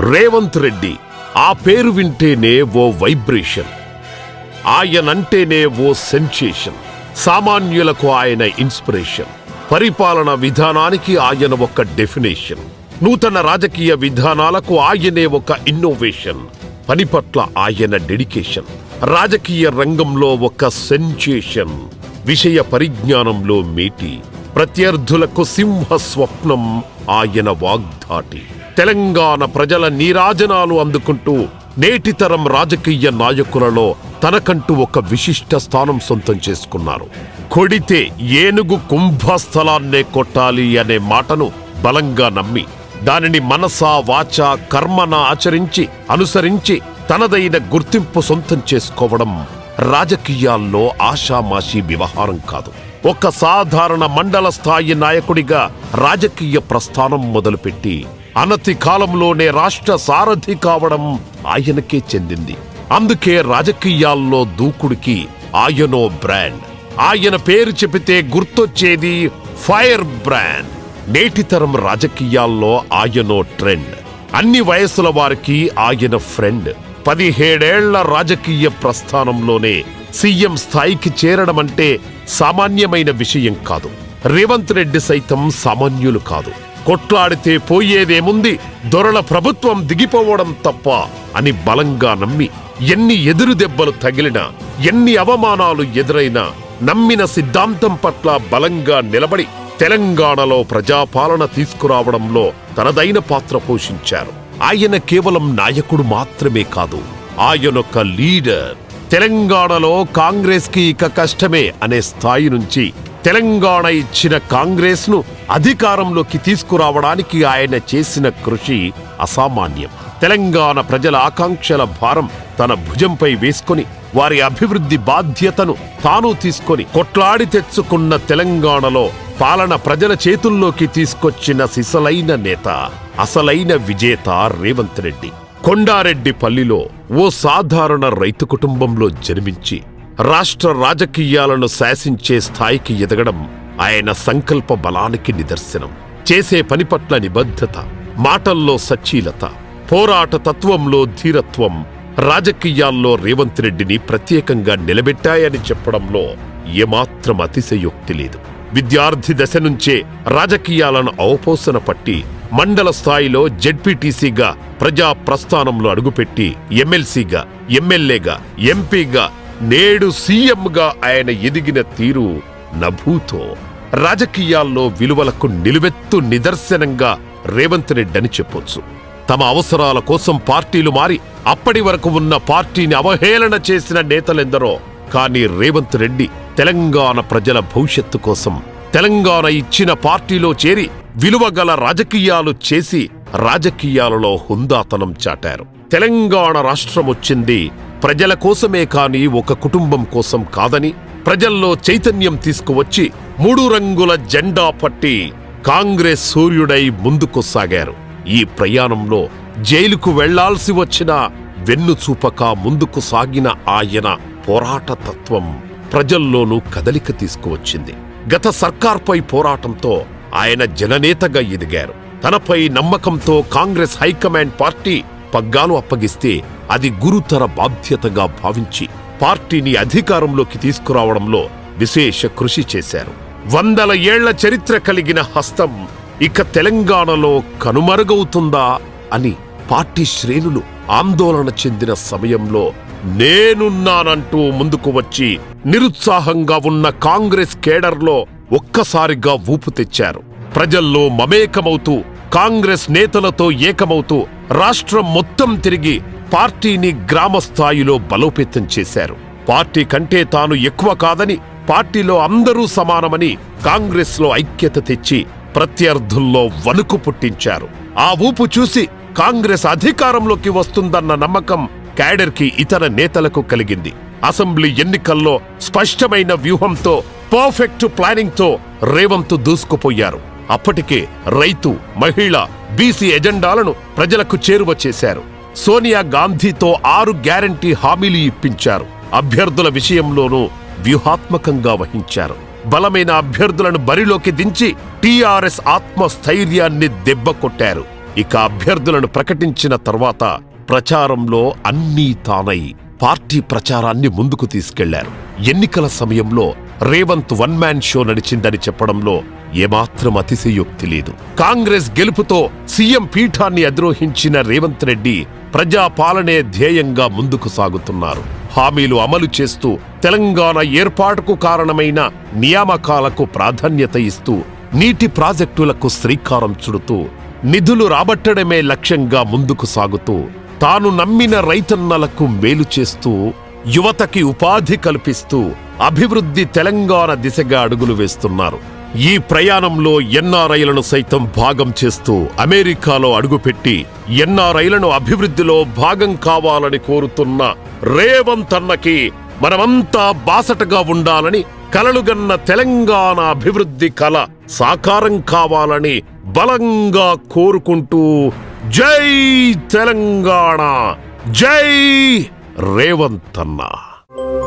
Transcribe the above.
రేవంత్ రెడ్డి ఆ పేరు వింటేనే ఓ వైబ్రేషన్ ఆయనంటేనే ఓ సెన్సేషన్ సామాన్యులకు ఆయన ఇన్స్పిరేషన్ పరిపాలన విధానానికి ఆయన ఒక డెఫినేషన్ నూతన రాజకీయ విధానాలకు ఆయనే ఒక ఇన్నోవేషన్ పని పట్ల ఆయన డెడికేషన్ రాజకీయ రంగంలో ఒక సెన్సేషన్ విషయ పరిజ్ఞానంలో మేటి ప్రత్యర్థులకు సింహ స్వప్నం ఆయన వాగ్దాటి తెలంగాణ ప్రజల నీరాజనాలు అందుకుంటూ నేటితరం రాజకీయ నాయకులలో తనకంటూ ఒక విశిష్ట స్థానం సొంతం చేసుకున్నారు కొడితే ఏనుగు కుంభస్థలాన్నే కొట్టాలి అనే మాటను బలంగా నమ్మి దానిని మనసా వాచ కర్మన ఆచరించి అనుసరించి తనదైన గుర్తింపు సొంతం చేసుకోవడం రాజకీయాల్లో ఆషామాషీ వ్యవహారం కాదు ఒక సాధారణ మండల స్థాయి నాయకుడిగా రాజకీయ ప్రస్థానం మొదలుపెట్టి అనతి కాలంలోనే రాష్ట్ర సారథి కావడం ఆయనకే చెందింది అందుకే రాజకీయాల్లో దూకుడికి ఆయనో బ్రాండ్ ఆయన పేరు చెబితే గుర్తొచ్చేది ఫైర్ బ్రాండ్ నేటితరం రాజకీయాల్లో ఆయనో ట్రెండ్ అన్ని వయసుల వారికి ఆయన ఫ్రెండ్ పదిహేడేళ్ల రాజకీయ ప్రస్థానంలోనే సీఎం స్థాయికి చేరడం అంటే సామాన్యమైన విషయం కాదు రేవంత్ రెడ్డి సైతం సామాన్యులు కాదు కొట్లాడితే పోయేదేముంది దొరల ప్రభుత్వం దిగిపోవడం తప్ప అని బలంగా నమ్మి ఎన్ని ఎదురు దెబ్బలు తగిలినా ఎన్ని అవమానాలు ఎదురైనా నమ్మిన సిద్ధాంతం పట్ల బలంగా నిలబడి తెలంగాణలో ప్రజాపాలన తీసుకురావడంలో తనదైన పాత్ర పోషించారు ఆయన కేవలం నాయకుడు మాత్రమే కాదు ఆయనొక లీడర్ తెలంగాణలో కాంగ్రెస్ కి ఇక కష్టమే అనే స్థాయి నుంచి తెలంగాణ ఇచ్చిన కాంగ్రెస్ ను అధికారంలోకి తీసుకురావడానికి ఆయన చేసిన కృషి అసామాన్యం తెలంగాణ ప్రజల ఆకాంక్షల భారం తన భుజంపై వేసుకొని వారి అభివృద్ధి బాధ్యతను తాను తీసుకొని కొట్లాడి తెచ్చుకున్న తెలంగాణలో పాలన ప్రజల చేతుల్లోకి తీసుకొచ్చిన సిసలైన నేత అసలైన విజేత రేవంత్ రెడ్డి కొండారెడ్డి పల్లిలో ఓ సాధారణ రైతు కుటుంబంలో జన్మించి రాష్ట్ర రాజకీయాలను శాసించే స్థాయికి ఎదగడం ఆయన సంకల్ప బలానికి నిదర్శనం చేసే పని పట్ల నిబద్ధత మాటల్లో సచ్చీలత పోరాట తత్వంలో ధీరత్వం రాజకీయాల్లో రేవంత్ రెడ్డిని ప్రత్యేకంగా నిలబెట్టాయని చెప్పడంలో ఏమాత్రం అతిశయోక్తి లేదు విద్యార్థి దశ నుంచే రాజకీయాలను అవపోసన పట్టి మండల స్థాయిలో జెడ్పీటీసీగా ప్రజా ప్రస్థానంలో అడుగుపెట్టి ఎమ్మెల్సీగా ఎమ్మెల్యేగా ఎంపీగా నేడు సీఎంగా ఆయన ఎదిగిన తీరు నభూతో రాజకీయాల్లో విలువలకు నిలువెత్తు నిదర్శనంగా రేవంత్ రెడ్డి అని చెప్పొచ్చు తమ అవసరాల కోసం పార్టీలు మారి అప్పటి వరకు ఉన్న పార్టీని అవహేళన చేసిన నేతలెందరో కానీ రేవంత్ రెడ్డి తెలంగాణ ప్రజల భవిష్యత్తు కోసం తెలంగాణ ఇచ్చిన పార్టీలో చేరి విలువగల రాజకీయాలు చేసి రాజకీయాలలో హుందాతనం చాటారు తెలంగాణ రాష్ట్రం వచ్చింది ప్రజల కోసమే కాని ఒక కుటుంబం కోసం కాదని ప్రజల్లో చైతన్యం తీసుకువచ్చి మూడు రంగుల జెండా పట్టి కాంగ్రెస్ సూర్యుడై ముందుకు సాగారు ఈ ప్రయాణంలో జైలుకు వెళ్లాల్సి వచ్చిన వెన్ను చూపక ముందుకు సాగిన ఆయన పోరాట తత్వం ప్రజల్లోనూ కదలిక తీసుకువచ్చింది గత సర్కార్పై పోరాటంతో ఆయన జననేతగా ఎదిగారు తనపై నమ్మకంతో కాంగ్రెస్ హైకమాండ్ పార్టీ పగ్గాలు అప్పగిస్తే అది గురుతర బాధ్యతగా భావించి పార్టీని అధికారంలోకి తీసుకురావడంలో విశేష కృషి చేశారు వందల ఏళ్ల చరిత్ర కలిగిన హస్తం ఇక తెలంగాణలో కనుమరుగవుతుందా అని పార్టీ శ్రేణులు ఆందోళన చెందిన సమయంలో నేనున్నానంటూ ముందుకు వచ్చి నిరుత్సాహంగా ఉన్న కాంగ్రెస్ కేడర్లో ఒక్కసారిగా ఊపు తెచ్చారు ప్రజల్లో మమేకమవుతూ కాంగ్రెస్ నేతలతో ఏకమవుతూ రాష్ట్రం మొత్తం తిరిగి పార్టీని గ్రామ స్థాయిలో బలోపేతం చేశారు పార్టీ కంటే తాను ఎక్కువ కాదని పార్టీలో అందరూ సమానమని కాంగ్రెస్లో ఐక్యత తెచ్చి ప్రత్యర్థుల్లో వణుకు పుట్టించారు ఆ ఊపు చూసి కాంగ్రెస్ అధికారంలోకి వస్తుందన్న నమ్మకం క్యాడర్కి ఇతర నేతలకు కలిగింది అసెంబ్లీ ఎన్నికల్లో స్పష్టమైన వ్యూహంతో పర్ఫెక్ట్ ప్లానింగ్తో రేవంత్ దూసుకుపోయారు అప్పటికే రైతు మహిళ బీసీ ఎజెండాలను ప్రజలకు చేరువ చేశారు సోనియా గాంధీతో ఆరు గ్యారంటీ హామీలు ఇప్పించారు అభ్యర్థుల విషయంలోనూ వ్యూహాత్మకంగా వహించారు బలమైన అభ్యర్థులను బరిలోకి దించి టీఆర్ఎస్ ఆత్మస్థైర్యాన్ని దెబ్బకొట్టారు ఇక అభ్యర్థులను ప్రకటించిన తర్వాత ప్రచారంలో అన్నీ తానై పార్టీ ప్రచారాన్ని ముందుకు తీసుకెళ్లారు ఎన్నికల సమయంలో రేవంత్ వన్ మ్యాన్ షో నడిచిందని చెప్పడంలో ఏమాత్రం అతిశయోక్తి లేదు కాంగ్రెస్ గెలుపుతో సీఎం పీఠాన్ని అధిరోహించిన రేవంత్ రెడ్డి ప్రజాపాలనే ధ్యేయంగా ముందుకు సాగుతున్నారు హామీలు అమలు చేస్తూ తెలంగాణ ఏర్పాటుకు కారణమైన నియామకాలకు ప్రాధాన్యత ఇస్తూ నీటి ప్రాజెక్టులకు శ్రీకారం చుడుతూ నిధులు రాబట్టడమే లక్ష్యంగా ముందుకు సాగుతూ తాను నమ్మిన రైతన్నలకు మేలు చేస్తూ యువతకి ఉపాధి కల్పిస్తూ అభివృద్ధి తెలంగాణ దిశగా అడుగులు వేస్తున్నారు ఈ ప్రయాణంలో ఎన్ఆర్ఐలను సైతం భాగం చేస్తూ అమెరికాలో అడుగుపెట్టి ఎన్ఆర్ఐలను అభివృద్ధిలో భాగం కావాలని కోరుతున్న రేవంత్ అన్నకి మనమంతా బాసటగా ఉండాలని కలలుగన్న తెలంగాణ అభివృద్ధి కల సాకారం కావాలని బలంగా కోరుకుంటూ జై తెలంగాణ జై రేవంత్ అన్న